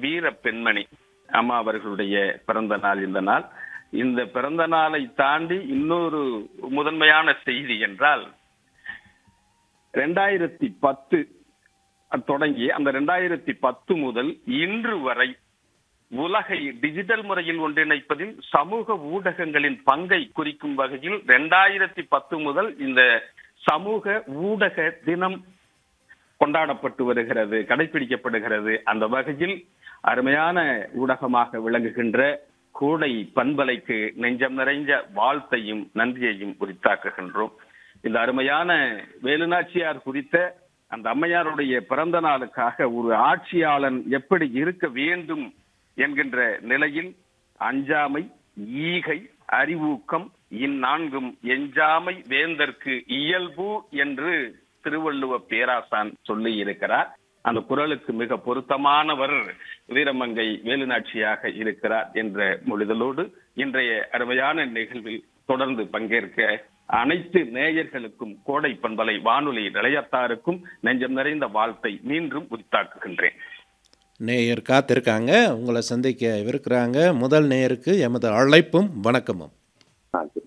வீர பெண்மணி அம்மா அவர்களுடைய பிறந்த நாள் இந்த நாள் இந்த பிறந்த நாளை தாண்டி இன்னொரு முதன்மையான செய்தி என்றால் ரெண்டாயிரத்தி பத்து தொடங்கி அந்த ரெண்டாயிரத்தி பத்து முதல் இன்று வரை உலகை டிஜிட்டல் முறையில் ஒன்றிணைப்பதில் சமூக ஊடகங்களின் பங்கை குறிக்கும் வகையில் ரெண்டாயிரத்தி பத்து முதல் இந்த சமூக ஊடக தினம் கொண்டாடப்பட்டு வருகிறது கடைபிடிக்கப்படுகிறது அந்த வகையில் அருமையான ஊடகமாக விளங்குகின்ற கூடை பண்பலைக்கு நெஞ்சம் நிறைஞ்ச வாழ்த்தையும் நன்றியையும் உரித்தாக்குகின்றோம் இந்த அருமையான வேலுநாச்சியார் குறித்த அந்த அம்மையாருடைய பிறந்த நாளுக்காக ஒரு ஆட்சியாளன் எப்படி இருக்க வேண்டும் என்கின்ற நிலையில் அஞ்சாமை ஈகை அறிவூக்கம் இந்நான்கும் எஞ்சாமை வேந்தற்கு இயல்பு என்று திருவள்ளுவ பேராசான் சொல்லி இருக்கிறார் அந்த குரலுக்கு மிக பொருத்தமானவர் வீரமங்கை வேலுநாட்சியாக இருக்கிறார் என்ற மொழிதலோடு இன்றைய அருமையான நிகழ்வில் தொடர்ந்து பங்கேற்க அனைத்து நேயர்களுக்கும் கோடை பண்பலை வானொலி நிலையத்தாருக்கும் நெஞ்சம் நிறைந்த வாழ்த்தை மீண்டும் உரித்தாக்குகின்றேன் நேயர் காத்திருக்காங்க உங்களை சந்திக்க இருக்கிறாங்க முதல் நேயருக்கு எமது அழைப்பும் வணக்கமும் ஆ சரி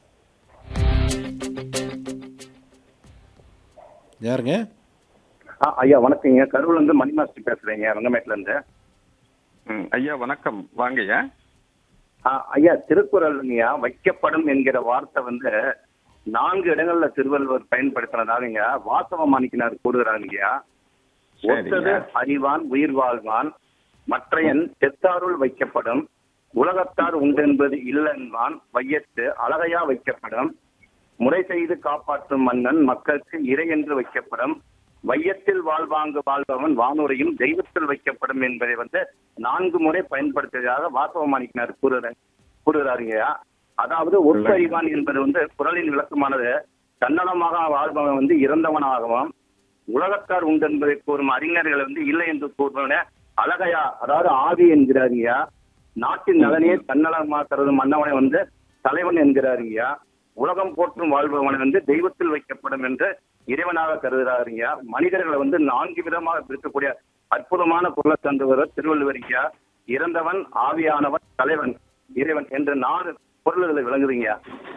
யாருங்க ஆ ஐயா வணக்கங்க கரூர்ல இருந்து மணி மாஸ்டர் பேசுறேங்க ரங்கமேட்ல இருந்து ம், ஐயா வணக்கம் வாங்கய்யா ஆ, ஐயா திருக்குறள்ங்கய்யா வைக்கப்படும் என்கிற வார்த்தை வந்து நான்கு இடங்கள்ல திருவள்ளுவர் பயன்படுத்தினதாகங்க வாசவ மாணிக்கினார் கூறுகிறாருங்கய்யா சரிங்க. ஒத்தது அறிவான் உயிர் வாழ்வான் மற்றையன் செத்தாருள் வைக்கப்படும் உலகத்தார் உண்டென்பது இல்லென்பான் வையத்து அழகையா வைக்கப்படும் முறை செய்து காப்பாற்றும் மன்னன் மக்களுக்கு இறை என்று வைக்கப்படும் வையத்தில் வாழ்வாங்கு வாழ்பவன் வானுரையும் தெய்வத்தில் வைக்கப்படும் என்பதை வந்து நான்கு முறை பயன்படுத்தியதாக வாசவமாணிக்கினார் கூறுற கூறுகிறாருங்கய்யா அதாவது ஒப்பறிவான் என்பது வந்து குரலின் விளக்கமானது தன்னலமாக வாழ்பவன் வந்து இறந்தவனாகவும் உலகத்தார் உண்டு என்பதை கூறும் அறிஞர்கள் வந்து இல்லை என்று கூறுவன அழகையா அதாவது ஆவி என்கிறாருங்கய்யா நாட்டின் நலனையே தன்னலமாக கருதும் மன்னவனை வந்து தலைவன் என்கிறாருங்கய்யா உலகம் போற்றும் வாழ்பவனை வந்து தெய்வத்தில் வைக்கப்படும் என்று இறைவனாக கருதுகிறாருங்க மனிதர்களை வந்து நான்கு விதமாக பிரிக்கக்கூடிய அற்புதமான குரலை தந்துவர் திருவள்ளுவரியா இறந்தவன் ஆவியானவன் தலைவன் இறைவன் என்ற நாலு பொருள்களை விளங்குதுங்க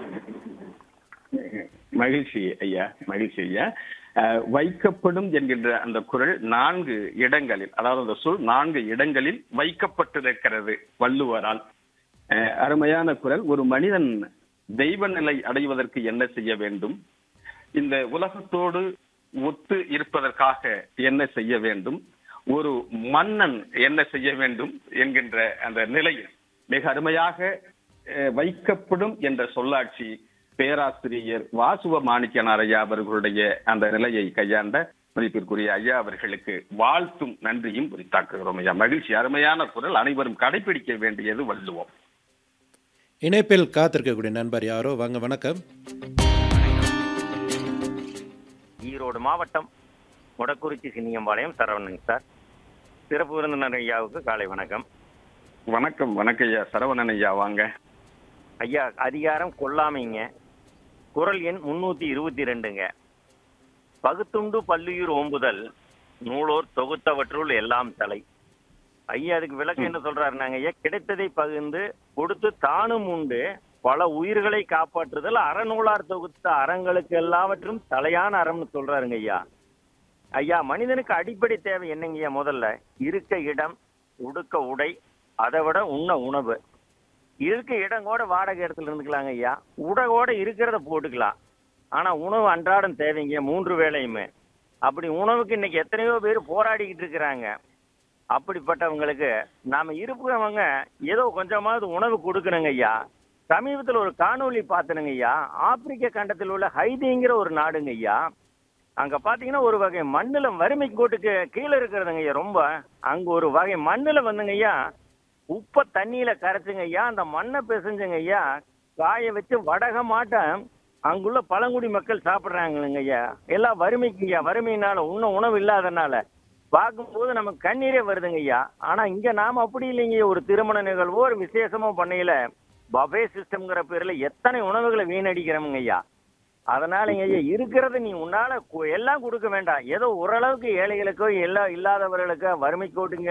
மகிழ்ச்சி ஐயா மகிழ்ச்சி ஐயா அஹ், வைக்கப்படும் என்கின்ற அந்த குரல் நான்கு இடங்களில் அதாவது அந்த சொல் நான்கு இடங்களில் வைக்கப்பட்டிருக்கிறது வள்ளுவரால் அஹ், அருமையான குரல் ஒரு மனிதன் தெய்வ நிலை அடைவதற்கு என்ன செய்ய வேண்டும் இந்த உலகத்தோடு ஒத்து இருப்பதற்காக என்ன செய்ய வேண்டும் ஒரு மன்னன் என்ன செய்ய வேண்டும் என்கின்ற அந்த நிலையில் மிக அருமையாக அஹ், வைக்கப்படும் என்ற சொல்லாட்சி பேராசிரியர் வாசுவ மாணிக்கனார் ஐயா அவர்களுடைய அந்த நிலையை கையாண்ட மதிப்பிற்குரிய ஐயா அவர்களுக்கு வாழ்த்தும் நன்றியும் உரித்தாக்குகிறோம் ஐயா மகிழ்ச்சி அருமையான குரல் அனைவரும் கடைபிடிக்க வேண்டியது வள்ளுவம் இணைப்பில் காத்திருக்கக்கூடிய நண்பர் யாரோ வாங்க வணக்கம் ஈரோடு மாவட்டம் முடக்குறிச்சி சின்னியம்பாளையம் சரவணன் சார் சிறப்பு விருந்தினர் ஐயாவுக்கு காலை வணக்கம் வணக்கம் வணக்கம் ஐயா சரவணன் ஐயா வாங்க ஐயா அதிகாரம் கொல்லாமைங்க குரல் எண் முன்னூத்தி இருபத்தி ரெண்டுங்க பகுத்துண்டு பல்லுயிர் ஓம்புதல் நூலோர் தொகுத்தவற்றுள் எல்லாம் தலை ஐயா அதுக்கு விளக்கம் என்ன சொல்றாருனாங்க ஐயா கிடைத்ததை பகிர்ந்து கொடுத்து தானும் உண்டு பல உயிர்களை காப்பாற்றுதல் அறநூலார் தொகுத்த அறங்களுக்கு எல்லாவற்றும் தலையான அறம்னு சொல்றாருங்க ஐயா ஐயா மனிதனுக்கு அடிப்படை தேவை என்னங்கய்யா முதல்ல இருக்க இடம் உடுக்க உடை அதை விட உண்ண உணவு இருக்க இடம் கூட வாடகை இடத்துல இருந்துக்கலாங்க ஐயா உடகோட இருக்கிறத போட்டுக்கலாம் ஆனா உணவு அன்றாடம் தேவைங்க மூன்று வேளையுமே அப்படி உணவுக்கு இன்னைக்கு எத்தனையோ பேர் போராடிக்கிட்டு இருக்கிறாங்க அப்படிப்பட்டவங்களுக்கு நாம இருக்கிறவங்க ஏதோ கொஞ்சமாவது உணவு கொடுக்கணுங்க ஐயா சமீபத்தில் ஒரு காணொளி பார்த்தனுங்க ஐயா ஆப்பிரிக்க கண்டத்தில் உள்ள ஹைதிங்கிற ஒரு நாடுங்க ஐயா அங்க பாத்தீங்கன்னா ஒரு வகை மண்ணுல வறுமை கோட்டுக்கு கீழே இருக்கிறதுங்க ஐயா ரொம்ப அங்க ஒரு வகை மண்ணுல வந்துங்க ஐயா உப்ப தண்ணியில கரைச்சுங்க ஐயா அந்த மண்ணை பிசைஞ்சுங்க ஐயா காய வச்சு வடக மாட்டம் அங்குள்ள பழங்குடி மக்கள் சாப்பிடுறாங்களுங்க ஐயா எல்லாம் வறுமைக்கு ஐயா வறுமையினால உண்ண உணவு இல்லாதனால பார்க்கும்போது நமக்கு கண்ணீரே வருதுங்க ஐயா ஆனா இங்க நாம அப்படி இல்லைங்க ஐயா. ஒரு திருமண நிகழ்வோ ஒரு விசேஷமோ பண்ணையில பஃபே சிஸ்டம்ங்கிற பேர்ல எத்தனை உணவுகளை வீணடிக்கிறோமுங்க ஐயா அதனாலங்க ஐயா இருக்கிறத நீ உன்னால கு- எல்லாம் கொடுக்க வேண்டாம் ஏதோ ஓரளவுக்கு ஏழைகளுக்கோ எல்லா இல்லாதவர்களுக்கோ வறுமை கோட்டுங்க